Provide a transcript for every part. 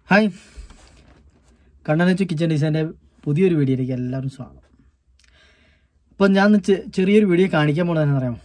hi കണ്ണനച്ചു kitchen ഡിസൈൻ്റെ പുതിയൊരു വീഡിയോയിലേക്ക് എല്ലാവരും സ്വാഗതം അപ്പം ഞാൻ ഇന്ന് ചെ- ചെറിയൊരു വീഡിയോ കാണിക്കാൻ പോണതെന്ന് അറിയാമോ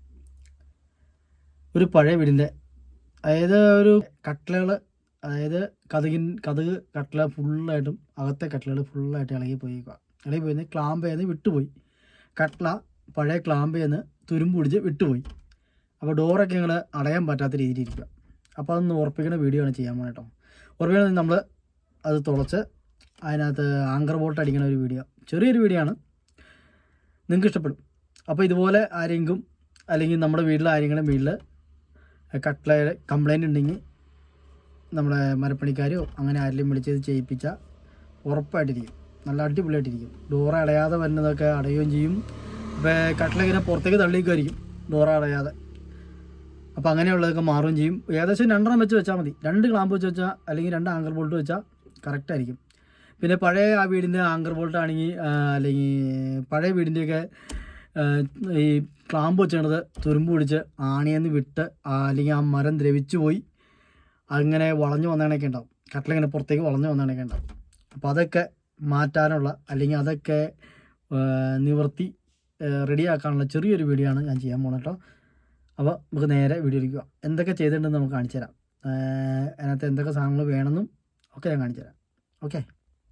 ഒരു പഴയ വീടിൻ്റെ അതായത് ഒരു കട്ടിലകൾ അതായത് കഥകിൻ കഥക് കട്ടില ഫുള്ളായിട്ടും അകത്തെ കട്ടിലകൾ ഫുള്ളായിട്ട് ഇളകി പോയി ഇളകി പോയി ക്ലാമ്പേന്ന് വിട്ടുപോയി കട്ടില പഴയ ക്ലാമ്പേന്ന് തുരുമ്പ് പിടിച്ച് വിട്ടുപോയി അപ്പോൾ ഡോറൊക്കെ ഞങ്ങൾ അടയാൻ പറ്റാത്ത രീതിയിൽ ഇരിക്കുക അപ്പോൾ അതൊന്ന് ഉറപ്പിക്കുന്ന വീഡിയോ ആണ് ചെയ്യാൻ പോകണം കേട്ടോ ഉറപ്പിക്കുന്നത് നമ്മൾ അത് തുളച്ച് അതിനകത്ത് ആങ്കർ ബോൾട്ട് അടിക്കുന്ന ഒരു വീഡിയോ ചെറിയൊരു വീഡിയോ ആണ് നിങ്ങൾക്ക് ഇഷ്ടപ്പെടും അപ്പോൾ ഇതുപോലെ ആരെങ്കിലും അല്ലെങ്കിൽ നമ്മുടെ വീട്ടിൽ ആരെങ്കിലും വീട്ടിൽ കട്ട്ല കംപ്ലൈൻറ്റ് ഉണ്ടെങ്കിൽ നമ്മുടെ മരപ്പണിക്കാരോ അങ്ങനെ ആരെങ്കിലും വിളിച്ചത് ചെയ്യിപ്പിച്ചാൽ ഉറപ്പായിട്ടിരിക്കും നല്ല അടിപൊളിയായിട്ടിരിക്കും ഡോറ അടയാതെ വരുന്നതൊക്കെ അടയുകയും ചെയ്യും ഇപ്പോൾ കട്ടില ഇങ്ങനെ പുറത്തേക്ക് തള്ളിക്കുമായിരിക്കും ഡോറ അടയാതെ അപ്പോൾ അങ്ങനെയുള്ളതൊക്കെ മാറുകയും ചെയ്യും ഏകദേശം രണ്ടെണ്ണം വെച്ച് വെച്ചാൽ മതി രണ്ട് ക്ലാമ്പ് വെച്ച് വെച്ചാൽ അല്ലെങ്കിൽ രണ്ട് ആങ്കർ ബോൾട്ട് വെച്ചാൽ കറക്റ്റ് ആയിരിക്കും പിന്നെ പഴയ ആ വീടിൻ്റെ ആങ്കർ ബോൾട്ട് ആണെങ്കിൽ അല്ലെങ്കിൽ പഴയ വീടിൻ്റെയൊക്കെ ആ, ഈ ക്ലാമ്പ് വെച്ചിടത് തുരുമ്പ് പിടിച്ച് ആണിയെന്ന് വിട്ട് ആ, അല്ലെങ്കിൽ ആ മരം ദ്രവിച്ചു പോയി അങ്ങനെ വളഞ്ഞു വന്നണൊക്കെ ഉണ്ടാവും കട്ടിലിങ്ങനെ പുറത്തേക്ക് വളഞ്ഞു വന്നണൊക്കെ ഉണ്ടാവും അപ്പോൾ അതൊക്കെ മാറ്റാനുള്ള അല്ലെങ്കിൽ അതൊക്കെ ആ, നിവർത്തി റെഡിയാക്കാനുള്ള ചെറിയൊരു വീഡിയോ ആണ് ഞാൻ ചെയ്യാൻ പോകുന്നത് കേട്ടോ അപ്പോൾ നമുക്ക് നേരെ വീഡിയോയിലേക്ക് പോകാം എന്തൊക്കെ ചെയ്തിട്ടുണ്ടെന്ന് നമുക്ക് കാണിച്ചു തരാം ഏഹ് അതിനകത്ത് എന്തൊക്കെ സാധനങ്ങൾ വേണമെന്നും ഒക്കെ ഞാൻ കാണിച്ചു തരാം ഓക്കെ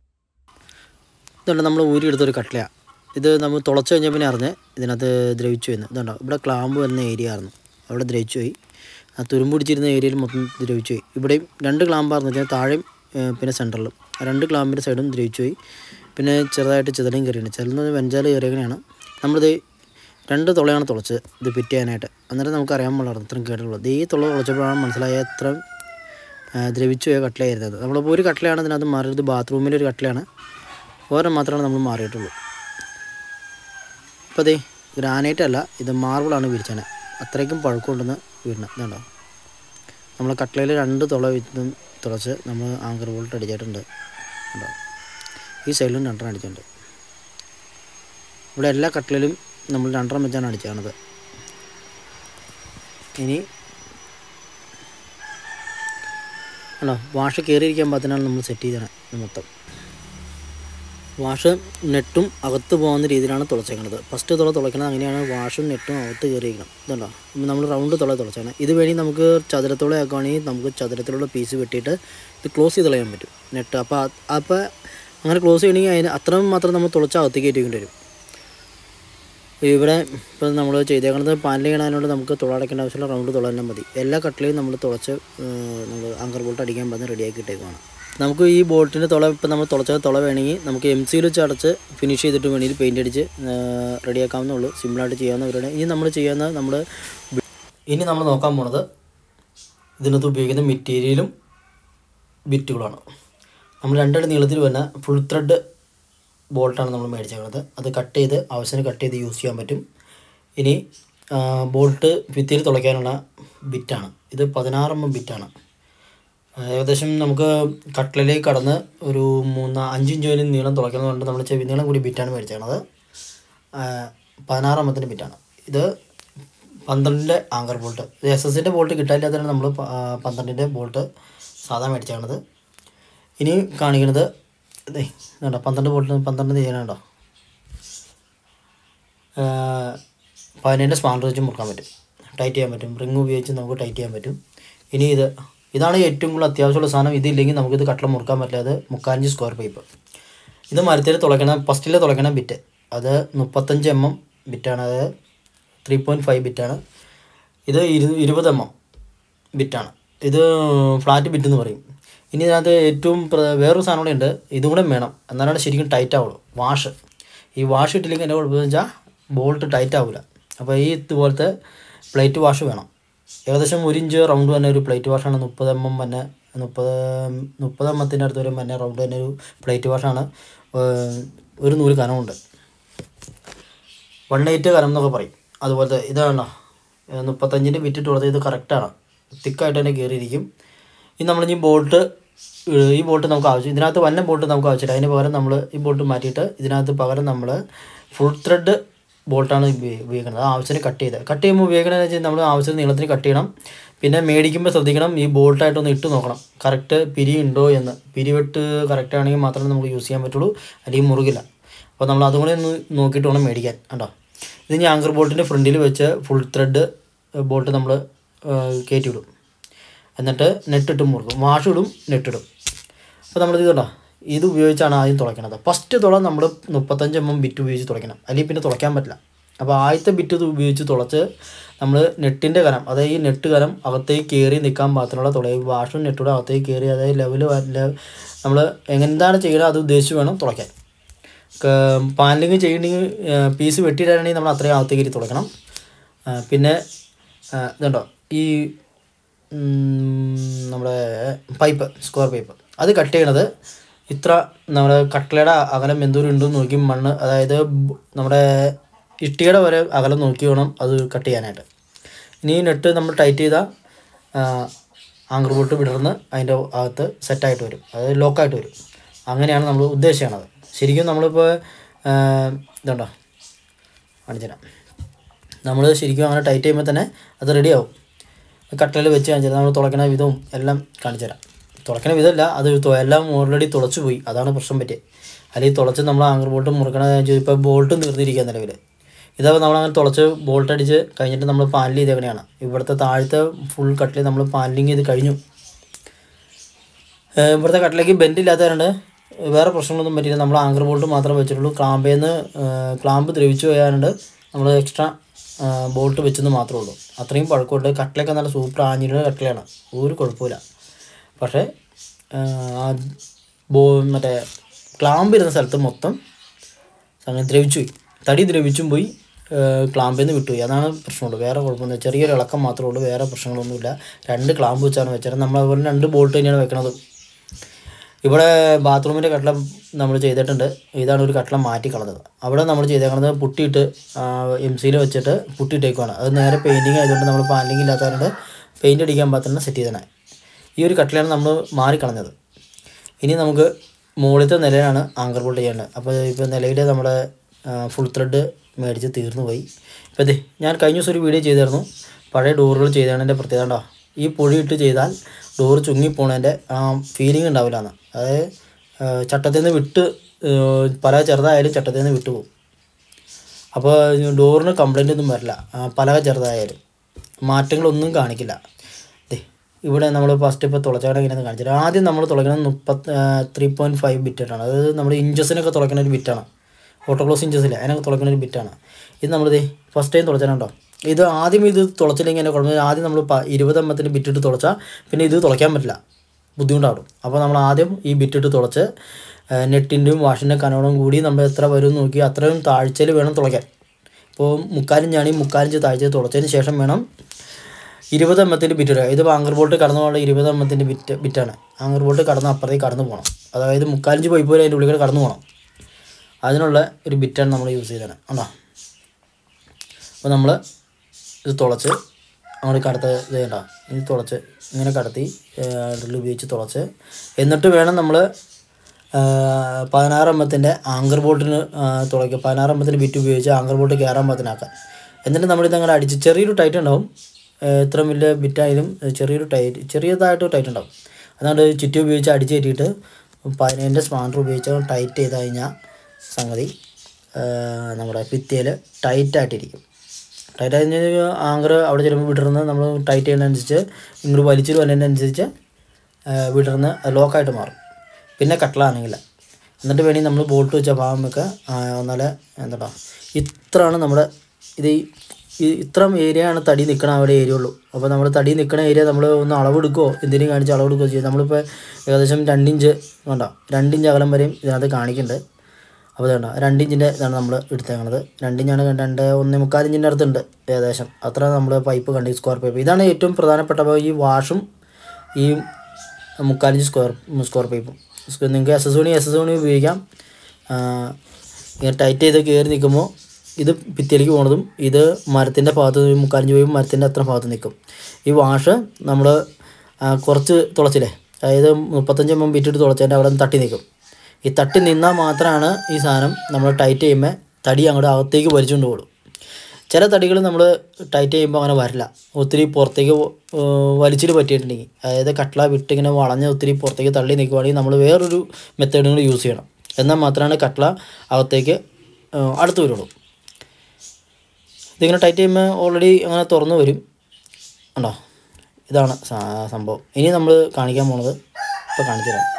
ഇതുണ്ട് നമ്മൾ ഊരിയെടുത്തൊരു കട്ടിലയാണ് ഇത് നമ്മൾ തുളച്ച് കഴിഞ്ഞാൽ പിന്നെ അറിഞ്ഞ് ഇതിനകത്ത് ദ്രവിച്ചു വരുന്നത് ഇതുണ്ടോ ഇവിടെ ക്ലാമ്പ് വരുന്ന ഏരിയ ആയിരുന്നു അവിടെ ദ്രവിച്ചു പോയി ആ തുരുമ്പ് പിടിച്ചിരുന്ന ഏരിയയിൽ മൊത്തം ദ്രവിച്ചു പോയി ഇവിടെയും രണ്ട് ക്ലാമ്പായിരുന്നു വെച്ചാൽ താഴെയും ഏഹ് പിന്നെ സെൻറ്ററിലും ആ രണ്ട് ക്ലാമ്പിൻ്റെ സൈഡും ദ്രവിച്ചു പോയി പിന്നെ ചെറുതായിട്ട് ചിതലയും കയറിയാണ് ചിലന്ന് വെഞ്ചാൽ കയറിയങ്ങനെയാണ് നമ്മളിത് രണ്ട് തുളയാണ് തുളച്ച് ഇത് ഫിറ്റ് ചെയ്യാനായിട്ട് അന്നേരം നമുക്ക് അറിയാൻ പാടില്ല ഇത്രയും കേട്ടുള്ളത് ഈ തുള തുളച്ചപ്പോഴാണ് മനസ്സിലായ എത്ര ആ, ദ്രവിച്ചു പോയ കട്ടിലായിരുന്നത് നമ്മളിപ്പോൾ ഒരു കട്ടിലാണ് ഇതിനകത്ത് മാറിയത് ബാത്റൂമിലെ ഒരു കട്ടിലാണ് ഓരോ മാത്രമാണ് നമ്മൾ മാറിയിട്ടുള്ളൂ ഇപ്പോൾ അതേ ഗ്രാനൈറ്റ് അല്ല ഇത് മാർബിളാണ് വിരിച്ചത് അത്രയ്ക്കും പഴക്കമുണ്ടെന്ന് വീടിന് ഇതുണ്ടോ നമ്മൾ കട്ടിലയിൽ രണ്ട് തുള വീതം തുളച്ച് നമ്മൾ ആങ്കർ ബോൾട്ട് അടിച്ചിട്ടുണ്ട് ഉണ്ടോ ഈ സൈഡിലും രണ്ടെണ്ണം അടിച്ചിട്ടുണ്ട് ഇവിടെ എല്ലാ കട്ടിലും നമ്മൾ രണ്ടെണ്ണം വെച്ചാണ് അടിച്ചാണത് ഇനി ആണോ വാഷ് കയറിയിരിക്കാൻ പാകത്തിനാണ് നമ്മൾ സെറ്റ് ചെയ്തത് ഇത് മൊത്തം വാഷ് നെറ്റും അകത്ത് പോകുന്ന രീതിയിലാണ് തുളച്ചേക്കുന്നത് ഫസ്റ്റ് തുള തുളയ്ക്കുന്നത് അങ്ങനെയാണ് വാഷും നെറ്റും അകത്ത് കയറിയിരിക്കണം ഇതുണ്ടോ നമ്മൾ റൗണ്ട് തുള തുളച്ചാണ് ഇത് വേണി നമുക്ക് ചതുരത്തുള ആക്കുകയാണെങ്കിൽ നമുക്ക് ചതുരത്തിലുള്ള പീസ് വെട്ടിയിട്ട് ഇത് ക്ലോസ് ചെയ്ത് കളയാൻ പറ്റും നെറ്റ് അപ്പോൾ അപ്പോൾ അങ്ങനെ ക്ലോസ് ചെയ്യണമെങ്കിൽ അതിന് അത്രയും മാത്രം നമ്മൾ തുളച്ച് അകത്തേക്ക് കയറ്റിക്കൊണ്ട് വരും ഇവിടെ ഇപ്പോൾ നമ്മൾ ചെയ്തേക്കുന്നത് പാനൽ ഇടാനോട് നമുക്ക് തുളടക്കേണ്ട ആവശ്യമുള്ള റൗണ്ട് തുള തന്നെ മതി എല്ലാ കട്ടിലെയും നമ്മൾ തുളച്ച് നമ്മൾ അങ്കർ ബോൾട്ട് അടിക്കാൻ പറഞ്ഞ് റെഡിയാക്കി ഇട്ടേക്കുവാണ് നമുക്ക് ഈ ബോൾട്ടിൻ്റെ തുള ഇപ്പോൾ നമ്മൾ തുളച്ച തുള വേണമെങ്കിൽ നമുക്ക് എം സിയിൽ വെച്ച് അടച്ച് ഫിനിഷ് ചെയ്തിട്ട് വേണമെങ്കിൽ പെയിൻ്റ് അടിച്ച് റെഡിയാക്കാവുന്നേ ഉള്ളൂ സിമ്പിളായിട്ട് ചെയ്യാവുന്നവരുടെ ഇനി നമ്മൾ ചെയ്യുന്ന നമ്മൾ ഇനി നമ്മൾ നോക്കാൻ പോണത് ഇതിനകത്ത് ഉപയോഗിക്കുന്ന മെറ്റീരിയലും ബിറ്റുകളാണ് നമ്മൾ രണ്ടടി നീളത്തിൽ വരുന്ന ഫുൾ ത്രെഡ് ബോൾട്ടാണ് നമ്മൾ മേടിച്ചേക്കുന്നത് അത് കട്ട് ചെയ്ത് ആവശ്യത്തിന് കട്ട് ചെയ്ത് യൂസ് ചെയ്യാൻ പറ്റും ഇനി ആ, ബോൾട്ട് ഭിത്തിയിൽ തുളയ്ക്കാനുള്ള ബിറ്റാണ് ഇത് പതിനാറ് എം എം ബിറ്റാണ് ആ, ഏകദേശം നമുക്ക് കട്ടിലേക്ക് കടന്ന് ഒരു മൂന്ന് അഞ്ച് ഇഞ്ച് വരെ നീളം തുളയ്ക്കുന്നതുകൊണ്ട് നമ്മൾ ചെവി നീളം കൂടി ബിറ്റാണ് മേടിച്ചേക്കുന്നത് പതിനാറ് എമ്മത്തിൻ്റെ ബിറ്റാണ് ഇത് പന്ത്രണ്ടിൻ്റെ ആങ്കർ ബോൾട്ട് എസ് എസിൻ്റെ ബോൾട്ട് കിട്ടാനില്ലാത്തതാണ് നമ്മൾ പന്ത്രണ്ടിൻ്റെ ബോൾട്ട് സാധാ മേടിച്ചേക്കണത് ഇനി കാണിക്കുന്നത് ഇതേ ഇതുണ്ടോ പന്ത്രണ്ട് ബോൾട്ട് പന്ത്രണ്ട് ചെയ്യാനുണ്ടോ പതിനേഴിൻ്റെ സ്പാൻഡർ വെച്ച് മുറുക്കാൻ പറ്റും ടൈറ്റ് ചെയ്യാൻ പറ്റും റിങ് ഉപയോഗിച്ച് നമുക്ക് ടൈറ്റ് ചെയ്യാൻ പറ്റും ഇനി ഇത് ഇതാണ് ഏറ്റവും കൂടുതൽ അത്യാവശ്യമുള്ള സാധനം ഇതില്ലെങ്കിൽ നമുക്കിത് കട്ടില മുറുക്കാൻ പറ്റാതെ മുക്കാഞ്ച് സ്ക്വയർ പൈപ്പ് ഇത് മരത്തിൽ തുളയ്ക്കണ ഫസ്റ്റിൽ തുളയ്ക്കണ ബിറ്റ് അത് മുപ്പത്തഞ്ച് എം എം ബിറ്റാണ് അതായത് ത്രീ പോയിൻറ്റ് ഫൈവ് ബിറ്റാണ് ഇത് ഇരു ഇരുപത് എം എം ബിറ്റാണ് ഇത് ഫ്ലാറ്റ് ബിറ്റ് എന്ന് പറയും ഇനി ഇതിനകത്ത് ഏറ്റവും പ്ര- വേറൊരു സാധനം കൂടെ ഉണ്ട് ഇതും കൂടെ വേണം എന്നാലാണ് ശരിക്കും ടൈറ്റ് ആവുള്ളൂ വാഷ് ഈ വാഷ് ഇട്ടില്ലെങ്കിൽ എൻ്റെ കുഴപ്പമെന്ന് വെച്ചാൽ ബോൾട്ട് ടൈറ്റ് ആവില്ല അപ്പോൾ ഈ ഇതുപോലത്തെ പ്ലേറ്റ് വാഷ് വേണം ഏകദേശം ഒരു ഇഞ്ച് റൗണ്ട് തന്നെ ഒരു പ്ലേറ്റ് വാഷാണ് മുപ്പത് എം എം തന്നെ മുപ്പത് മുപ്പത് എമ്മത്തിൻ്റെ അടുത്ത് വരും തന്നെ റൗണ്ട് തന്നെ ഒരു പ്ലേറ്റ് വാഷാണ് ഏഹ് ഒരു നൂല് കനമുണ്ട് വൺ എയ്റ്റ് കനം എന്നൊക്കെ പറയും അതുപോലത്തെ ഇതാണോ മുപ്പത്തഞ്ചിൻ്റെ വിറ്റിട്ട് കൊടുത്തത് ഇത് കറക്റ്റാണ് തിക്കായിട്ട് തന്നെ കയറിയിരിക്കും ഇനി നമ്മൾ ഈ ബോൾട്ട് ഈ ബോൾട്ട് നമുക്ക് ആവശ്യം ഇതിനകത്ത് വന്ന ബോൾട്ട് നമുക്ക് ആവശ്യമില്ല അതിന് പകരം നമ്മൾ ഈ ബോൾട്ട് മാറ്റിയിട്ട് ഇതിനകത്ത് പകരം നമ്മൾ ഫുൾ ത്രെഡ് ബോൾട്ടാണ് ഉപയോഗിക്കുന്നത് ആവശ്യത്തിന് കട്ട് ചെയ്ത് കട്ട് ചെയ്യുമ്പോൾ ഉപയോഗിക്കണമെന്ന് വെച്ചാൽ നമ്മൾ ആവശ്യത്തിന് നീളത്തിന് കട്ട് ചെയ്യണം പിന്നെ മേടിക്കുമ്പോൾ ശ്രദ്ധിക്കണം ഈ ബോൾട്ടായിട്ടൊന്ന് ഇട്ട് നോക്കണം കറക്റ്റ് പിരി ഉണ്ടോ എന്ന് പിരിവിട്ട് കറക്റ്റ് ആണെങ്കിൽ മാത്രമേ നമുക്ക് യൂസ് ചെയ്യാൻ പറ്റുള്ളൂ അല്ലെങ്കിൽ മുറുകില്ല അപ്പോൾ നമ്മൾ അതുകൂടെ ഒന്ന് നോക്കിയിട്ട് വേണം മേടിക്കാൻ കണ്ടോ ഇത് ഞാൻ ആങ്കർ ബോൾട്ടിൻ്റെ ഫ്രണ്ടിൽ വെച്ച് ഫുൾ ത്രെഡ് ബോൾട്ട് നമ്മൾ കയറ്റി വിടും എന്നിട്ട് നെട്ടിട്ട് മുറുക്കും വാഷ് ഇടും നെട്ടിടും അപ്പോൾ നമ്മളിത് കണ്ടോ ഇത് ഉപയോഗിച്ചാണ് ആദ്യം തുളയ്ക്കണത് ഫസ്റ്റ് തുള നമ്മൾ മുപ്പത്തഞ്ച് എം എം ബിറ്റ് ഉപയോഗിച്ച് തുളയ്ക്കണം അല്ലെങ്കിൽ പിന്നെ തുളയ്ക്കാൻ പറ്റില്ല അപ്പോൾ ആദ്യത്തെ ബിറ്റ് ഇത് ഉപയോഗിച്ച് തുളച്ച് നമ്മൾ നെട്ടിൻ്റെ കനം അതായത് ഈ നെട്ട് കനം അകത്തേക്ക് കയറി നിൽക്കാൻ പാകത്തിനുള്ള തുളയും വാഷും നെട്ടൂടെ അകത്തേക്ക് കയറി അതായത് ലെവൽ നമ്മൾ എന്താണ് ചെയ്യുന്നത് അത് ഉദ്ദേശിച്ച് വേണം തുളയ്ക്കാൻ പാനലിങ് ചെയ്യണമെങ്കിൽ പീസ് വെട്ടിയിടാണെങ്കിൽ നമ്മൾ അത്രയും അകത്തേക്ക് കയറി തുളയ്ക്കണം ആ, പിന്നെ ആ, ഇതുണ്ടോ ഈ ഉം, നമ്മുടെ പൈപ്പ് സ്ക്വയർ പൈപ്പ് അത് കട്ട് ചെയ്യണത് ഇത്ര നമ്മുടെ കട്ട്ലയുടെ അകലം എന്തോരം ഉണ്ടെന്ന് നോക്കി മണ്ണ് അതായത് ബ്- നമ്മുടെ ഇഷ്ടികയുടെ വരെ അകലം നോക്കി വേണം അത് കട്ട് ചെയ്യാനായിട്ട് ഇനി ഈ നെട്ട് നമ്മൾ ടൈറ്റ് ചെയ്താൽ ആങ്കർ ബോട്ട് വിടർന്ന് അതിൻ്റെ അകത്ത് സെറ്റായിട്ട് വരും അതായത് ലോക്കായിട്ട് വരും അങ്ങനെയാണ് നമ്മൾ ഉദ്ദേശിക്കണത് ശരിക്കും നമ്മളിപ്പോൾ ഇതുണ്ടോ കാണിച്ചു തരാം നമ്മൾ ശരിക്കും അങ്ങനെ ടൈറ്റ് ചെയ്യുമ്പോൾ തന്നെ അത് റെഡിയാവും കട്ടലിൽ വെച്ച് കാണിച്ചു തരാം നമ്മൾ തുളയ്ക്കണ വിധവും എല്ലാം കാണിച്ചു തരാം തുളയ്ക്കണ വിധമല്ല അത് തു- എല്ലാം ഓൾറെഡി തുളച്ചു പോയി അതാണ് പ്രശ്നം പറ്റിയത് അല്ലെങ്കിൽ തുളച്ച് നമ്മൾ ആങ്കർ ബോൾട്ട് മുറുക്കണ ഇപ്പോൾ ബോൾട്ട് തീർന്നിരിക്കുക നിലവിൽ ഇതപ്പോൾ നമ്മളങ്ങനെ തുളച്ച് ബോൾട്ട് അടിച്ച് കഴിഞ്ഞിട്ട് നമ്മൾ പാനൽ ചെയ്തേക്കണെയാണ് ഇവിടുത്തെ താഴത്തെ ഫുൾ കട്ടിൽ നമ്മൾ പാനലിങ് ചെയ്ത് കഴിഞ്ഞു ഏഹ് ഇവിടുത്തെ കട്ടിലേക്ക് ബെൻഡ് ഇല്ലാത്തതുകൊണ്ട് വേറെ പ്രശ്നങ്ങളൊന്നും പറ്റിയില്ല നമ്മൾ ആങ്കർ ബോൾട്ട് മാത്രമേ വെച്ചിട്ടുള്ളൂ ക്ലാമ്പേന്ന് ക്ലാമ്പ് ദ്രവിച്ചു പോയാണ്ട് നമ്മൾ എക്സ്ട്രാ ബോൾട്ട് വെച്ചെന്ന് മാത്രമേ ഉള്ളൂ അത്രയും പഴക്കമുണ്ട് കട്ടിലൊക്കെ നല്ല സൂപ്പർ ആഞ്ഞിരുടെ കട്ടിലാണ് ഒരു കുഴപ്പമില്ല പക്ഷേ ഏഹ് ആ ബോ മറ്റേ ക്ലാമ്പ് ഇരുന്ന സ്ഥലത്ത് മൊത്തം അങ്ങനെ ദ്രവിച്ചു പോയി തടി ദ്രവിച്ചും പോയി ക്ലാമ്പിൽ നിന്ന് വിട്ടുപോയി അതാണ് പ്രശ്നമുള്ളൂ വേറെ കുഴപ്പമൊന്നും ചെറിയൊരു ഇളക്കം മാത്രമേ ഉള്ളൂ വേറെ പ്രശ്നങ്ങളൊന്നുമില്ല രണ്ട് ക്ലാമ്പ് വെച്ചാണ് വെച്ചത് നമ്മൾ അതുപോലെ രണ്ട് ബോൾട്ട് തന്നെയാണ് വെക്കണത് ഇവിടെ ബാത്റൂമിൻ്റെ കട്ടളം നമ്മൾ ചെയ്തിട്ടുണ്ട് ഇതാണ് ഒരു കട്ടളം മാറ്റി കളഞ്ഞത് അവിടെ നമ്മൾ ചെയ്തേക്കുന്നത് പുട്ടിയിട്ട് എം സിയിൽ വെച്ചിട്ട് പുട്ടിയിട്ടേക്കുവാണ് അത് നേരെ പെയിൻറ്റിങ് ആയതുകൊണ്ട് നമ്മൾ പാൻറ്റിങ് ഇല്ലാത്തതുകൊണ്ട് പെയിൻറ്റ് അടിക്കാൻ പാകത്തിന് സെറ്റ് ചെയ്തതാണ് ഈ ഒരു കട്ടലാണ് നമ്മൾ മാറിക്കളഞ്ഞത് ഇനി നമുക്ക് മുകളിലത്തെ നിലയിലാണ് ആങ്കർ ബോൾട്ട് ചെയ്യേണ്ടത് അപ്പോൾ ഇപ്പോൾ നിലയിൽ നമ്മുടെ ഫുൾ ത്രെഡ് മേടിച്ച് തീർന്നു പോയി ഇപ്പോൾ ഇതേ ഞാൻ കഴിഞ്ഞ ദിവസം ഒരു വീഡിയോ ചെയ്തായിരുന്നു പഴയ ഡോറുകൾ ചെയ്താണ് എൻ്റെ പ്രത്യേകത ഉണ്ടോ ഈ പൊടിയിട്ട് ചെയ്താൽ ഡോറ് ചുങ്ങിപ്പോണതിൻ്റെ ആ ഫീലിംഗ് ഉണ്ടാവില്ല എന്ന് അതായത് ആ, ചട്ടത്തിൽ നിന്ന് വിട്ട് ആ, പല ചെറുതായാലും ചട്ടത്തിൽ നിന്ന് വിട്ടു പോകും അപ്പോൾ ഡോറിന് കംപ്ലൈൻ്റ് ഒന്നും വരില്ല ആ, പലക ചെറുതായാലും മാറ്റങ്ങളൊന്നും കാണിക്കില്ല ദേ ഇവിടെ നമ്മൾ ഫസ്റ്റ് ഇപ്പോൾ തുളച്ചാടെ ഇങ്ങനെ കാണിച്ചത് ആദ്യം നമ്മൾ തുളയ്ക്കുന്നത് മുപ്പത്തി ത്രീ പോയിൻറ്റ് ഫൈവ് ബിറ്റാണ് അതായത് നമ്മൾ ഇഞ്ചസിനൊക്കെ തുളയ്ക്കുന്ന ഒരു ബിറ്റാണ് ഓട്ടോക്ലോസ് ഇഞ്ചസില്ല അതിനൊക്കെ തുളയ്ക്കുന്ന ഒരു ബിറ്റാണ് ഇത് നമ്മളിത് ഫസ്റ്റ് ടൈം തുളച്ചാലുണ്ടോ ഇത് ആദ്യം ഇത് തുളച്ചില്ലെങ്കിൽ എന്നെ കുഴപ്പമില്ല ആദ്യം നമ്മൾ പ ഇരുപത് എണ്ണത്തിന് ബിറ്റിട്ട് തുളച്ചാൽ പിന്നെ ഇത് തുളയ്ക്കാൻ പറ്റില്ല ബുദ്ധിമുട്ടാവും അപ്പോൾ നമ്മൾ ആദ്യം ഈ ബിറ്റിട്ട് തുളച്ച് നെറ്റിൻ്റെയും വാഷിൻ്റെ കനോടും കൂടി നമ്മൾ എത്ര വരും എന്ന് നോക്കി അത്രയും താഴ്ചയിൽ വേണം തുളയ്ക്കാൻ ഇപ്പോൾ മുക്കാലിഞ്ചാണി മുക്കാലിഞ്ച് താഴ്ച തുളച്ചതിന് ശേഷം വേണം ഇരുപത് എമ്മത്തിൻ്റെ ബിറ്റ് ഇടുക ഇത് ആങ്കർ ബോൾട്ട് കടന്നു പോകാനുള്ള ഇരുപത് എമ്മത്തിൻ്റെ ബിറ്റ് ബിറ്റാണ് ആങ്കർ ബോൾട്ട് കടന്ന് അപ്പുറത്തേക്ക് കടന്നു പോകണം അതായത് മുക്കാലിഞ്ച് പൈപ്പ് വരെ അതിൻ്റെ ഉള്ളിൽ കൂടെ കടന്നു പോകണം അതിനുള്ള ഒരു ബിറ്റാണ് നമ്മൾ യൂസ് ചെയ്തത് ഉണ്ടോ അപ്പോൾ നമ്മൾ ഇത് തുളച്ച് അങ്ങോട്ട് കടത്ത് ഇത് ചെയ്യണ്ട ഇത് തുളച്ച് ഇങ്ങനെ കടത്തി ഡ്രിൽ ഉപയോഗിച്ച് തുളച്ച് എന്നിട്ട് വേണം നമ്മൾ പതിനാറ് എമ്മത്തിൻ്റെ ആങ്കർ ബോട്ടിന് തുളയ്ക്കുക പതിനാറ് എമ്മത്തിൻ്റെ ബിറ്റ് ഉപയോഗിച്ച് ആങ്കർ ബോട്ട് കയറാൻ പാകത്തിനാക്കാൻ എന്നിട്ട് നമ്മളിത് അങ്ങനെ അടിച്ച് ചെറിയൊരു ടൈറ്റ് ഉണ്ടാവും ഏഹ് ഇത്ര വലിയ ബിറ്റായാലും ചെറിയൊരു ടൈറ്റ് ചെറിയതായിട്ട് ടൈറ്റ് ഉണ്ടാവും അതുകൊണ്ട് ചുറ്റി ഉപയോഗിച്ച് അടിച്ച് കയറ്റിയിട്ട് പതിനേഴിൻ്റെ സ്പാൻഡർ ഉപയോഗിച്ച് ടൈറ്റ് ചെയ്ത് കഴിഞ്ഞാൽ സംഗതി ഏഹ് നമ്മുടെ ഭിത്തിയിൽ ടൈറ്റായിട്ടിരിക്കും ടൈറ്റ് ആയി കഴിഞ്ഞാൽ ആങ്കർ അവിടെ ചെല്ലുമ്പോൾ വിടർന്ന് നമ്മൾ ടൈറ്റ് ചെയ്യുന്നതനുസരിച്ച് ഇങ്ങോട്ട് വലിച്ചിട്ട് വരുന്നതിനനുസരിച്ച് ഏഹ് വിടർന്ന് ലോക്കായിട്ട് മാറും പിന്നെ കട്ടലാണെങ്കിൽ എന്നിട്ട് വേണമെങ്കിൽ നമ്മൾ ബോൾട്ട് വെച്ച ഭാഗമൊക്കെ എന്നാലേ എന്താ ഇത്രയാണ് നമ്മുടെ ഇത് ഈ- ഈ ഇത്ര ഏരിയ ആണ് തടി നിൽക്കണ അവിടെ ഏരിയ ഉള്ളൂ അപ്പോൾ നമ്മൾ തടി നിൽക്കണ ഏരിയ നമ്മൾ ഒന്ന് അളവെടുക്കുകയോ എന്തെങ്കിലും കാണിച്ച് അളവെടുക്കുകയോ ചെയ്യും നമ്മളിപ്പോൾ ഏകദേശം രണ്ടിഞ്ച് വേണ്ട രണ്ടിഞ്ച് അകലം വരെയും ഇതിനകത്ത് കാണിക്കുന്നുണ്ട് അപ്പോൾ ഇതുണ്ടോ രണ്ടിഞ്ചിൻ്റെ ഇതാണ് നമ്മൾ എടുത്തേക്കണത് രണ്ടിഞ്ചാണ് രണ്ട് ഒന്ന് മുക്കാലിഞ്ചിൻ്റെ അടുത്തുണ്ട് ഏകദേശം അത്ര നമ്മൾ പൈപ്പ് കണ്ടി സ്ക്വയർ പൈപ്പ് ഇതാണ് ഏറ്റവും പ്രധാനപ്പെട്ട അപ്പോൾ ഈ വാഷും ഈ മുക്കാലിഞ്ച് സ്ക്വയർ സ്ക്വയർ പൈപ്പും നിങ്ങൾക്ക് എസ് എസ് ഓണി എസ് എസ് ഓണി ഉപയോഗിക്കാം ആ, ഇങ്ങനെ ടൈറ്റ് ചെയ്ത് കയറി നിൽക്കുമ്പോൾ ഇത് ഭിത്തിയിലേക്ക് പോണതും ഇത് മരത്തിൻ്റെ ഭാഗത്ത് മുക്കാലിഞ്ച് പൈപ്പ് മരത്തിൻ്റെ അത്ര ഭാഗത്ത് നിൽക്കും ഈ വാഷ് നമ്മൾ കുറച്ച് തുളച്ചില്ലേ അതായത് മുപ്പത്തഞ്ച് എം എം ബിറ്റിട്ട് തുളച്ചതിൻ്റെ അവിടെ നിന്ന് തട്ടി നിൽക്കും ഈ തട്ടി നിന്നാൽ മാത്രമാണ് ഈ സാധനം നമ്മൾ ടൈറ്റ് ചെയ്യുമ്പോൾ തടി അങ്ങോട്ട് അകത്തേക്ക് വലിച്ചുകൊണ്ട് പോകും ചില തടികൾ നമ്മൾ ടൈറ്റ് ചെയ്യുമ്പോൾ അങ്ങനെ വരില്ല ഒത്തിരി പുറത്തേക്ക് ഏഹ്, വലിച്ചിട്ട് പറ്റിയിട്ടുണ്ടെങ്കിൽ അതായത് കട്ട്ള വിട്ടിങ്ങനെ വളഞ്ഞ് ഒത്തിരി പുറത്തേക്ക് തള്ളി നിൽക്കുവാണെങ്കിൽ നമ്മൾ വേറൊരു മെത്തേഡും കൂടി യൂസ് ചെയ്യണം എന്നാൽ മാത്രമാണ് കട്ട്ള അകത്തേക്ക് ഏഹ്, അടുത്ത് വരുള്ളൂ ഇതിങ്ങനെ ടൈറ്റ് ചെയ്യുമ്പോൾ ഓൾറെഡി അങ്ങനെ തുറന്നു വരും ഉണ്ടോ ഇതാണ് സാ- സംഭവം ഇനി നമ്മൾ കാണിക്കാൻ പോണത് ഇപ്പോൾ കാണിച്ചു തരാം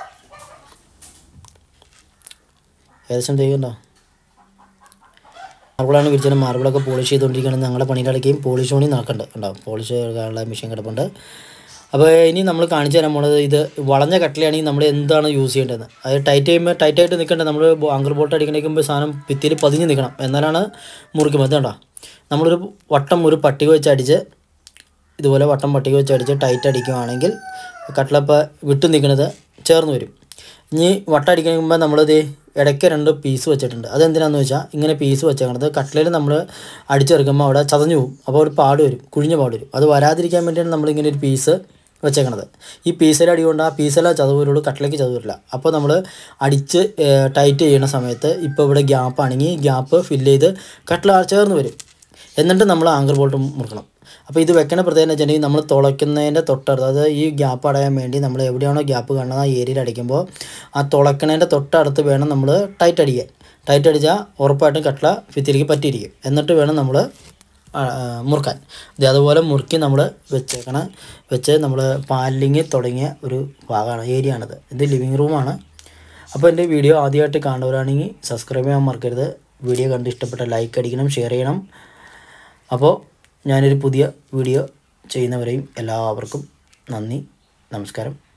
ഏകദേശം തേക്കുണ്ടോ മാർബിളാണ് വിരിച്ചത് മാർബിളൊക്കെ പോളിഷ് ചെയ്തുകൊണ്ടിരിക്കുകയാണ് ഞങ്ങളുടെ പണിയിലിടയ്ക്കും പോളിഷ് പണി നടക്കുന്നുണ്ട് ഉണ്ടോ പോളിഷ് എടുക്കാനുള്ള മെഷീൻ കിടപ്പുണ്ട് അപ്പോൾ ഇനി നമ്മൾ കാണിച്ചു തരാൻ പോണത് ഇത് വളഞ്ഞ കട്ടിലാണെങ്കിൽ നമ്മൾ എന്താണ് യൂസ് ചെയ്യേണ്ടത് അത് ടൈറ്റ് ചെയ്യുമ്പോൾ ടൈറ്റായിട്ട് നിൽക്കേണ്ടത് നമ്മൾ ആങ്കർ ബോട്ട് അടിക്കണേക്കുമ്പോൾ സാധനം ഭിത്തിയിൽ പതിഞ്ഞ് നിൽക്കണം എന്നാലാണ് മുറിക്കുമ്പോൾ ഇതുണ്ടോ നമ്മളൊരു വട്ടം ഒരു പട്ടിക വെച്ച് അടിച്ച് ഇതുപോലെ വട്ടം പട്ടിക വെച്ച് അടിച്ച് ടൈറ്റ് അടിക്കുകയാണെങ്കിൽ കട്ടിലപ്പോൾ വിട്ടു നിൽക്കുന്നത് ചേർന്ന് വരും ഇനി വട്ടം അടിക്കുമ്പോൾ നമ്മളിത് ഇടയ്ക്ക് രണ്ട് പീസ് വെച്ചിട്ടുണ്ട് അതെന്തിനാന്ന് വെച്ചാൽ ഇങ്ങനെ പീസ് വെച്ചേക്കണത് കട്ടിലയിൽ നമ്മൾ അടിച്ചെടുക്കുമ്പോൾ അവിടെ ചതഞ്ഞു പോകും അപ്പോൾ ഒരു പാട് വരും കുഴിഞ്ഞ പാട് വരും അത് വരാതിരിക്കാൻ വേണ്ടിയാണ് നമ്മളിങ്ങനെ ഒരു പീസ് വെച്ചേക്കണത് ഈ പീസിൽ അടി കൊണ്ട് ആ പീസിലെ ചതവ് വരുള്ളൂ കട്ടിലേക്ക് ചതവ് വരില്ല അപ്പോൾ നമ്മൾ അടിച്ച് ടൈറ്റ് ചെയ്യുന്ന സമയത്ത് ഇപ്പോൾ ഇവിടെ ഗ്യാപ്പ് ആണെങ്കിൽ ഗ്യാപ്പ് ഫില്ല് ചെയ്ത് കട്ടില ചേർന്ന് വരും എന്നിട്ട് നമ്മൾ ആങ്കർ ബോൾട്ട് മുറുക്കണം അപ്പോൾ ഇത് വെക്കണ പ്രത്യേകത എന്ന് വെച്ചിട്ടുണ്ടെങ്കിൽ നമ്മൾ തുളയ്ക്കുന്നതിൻ്റെ തൊട്ടടുത്ത് അതായത് ഈ ഗ്യാപ്പ് അടയാൻ വേണ്ടി നമ്മൾ എവിടെയാണോ ഗ്യാപ്പ് കാണുന്നത് ആ ഏരിയയിൽ അടിക്കുമ്പോൾ ആ തുളയ്ക്കണതിൻ്റെ തൊട്ടടുത്ത് വേണം നമ്മൾ ടൈറ്റ് അടിക്കാൻ ടൈറ്റ് അടിച്ചാൽ ഉറപ്പായിട്ടും കട്ട്ള ഭിത്തിയിലേക്ക് പറ്റിയിരിക്കും എന്നിട്ട് വേണം നമ്മൾ മുറുക്കാൻ ഇത് അതുപോലെ മുറുക്കി നമ്മൾ വെച്ചേക്കണ വെച്ച് നമ്മൾ പാലിങ് തുടങ്ങിയ ഒരു ഭാഗമാണ് ഏരിയ ആണിത് ഇത് ലിവിങ് റൂമാണ് അപ്പോൾ എൻ്റെ വീഡിയോ ആദ്യമായിട്ട് കാണുന്നവരാണെങ്കിൽ സബ്സ്ക്രൈബ് ചെയ്യാൻ മറക്കരുത് വീഡിയോ കണ്ട് ഇഷ്ടപ്പെട്ട ലൈക്ക് അടിക്കണം ഷെയർ ചെയ്യണം അപ്പോൾ ഞാനൊരു പുതിയ വീഡിയോ ചെയ്യുന്നവരെയും എല്ലാവർക്കും നന്ദി നമസ്കാരം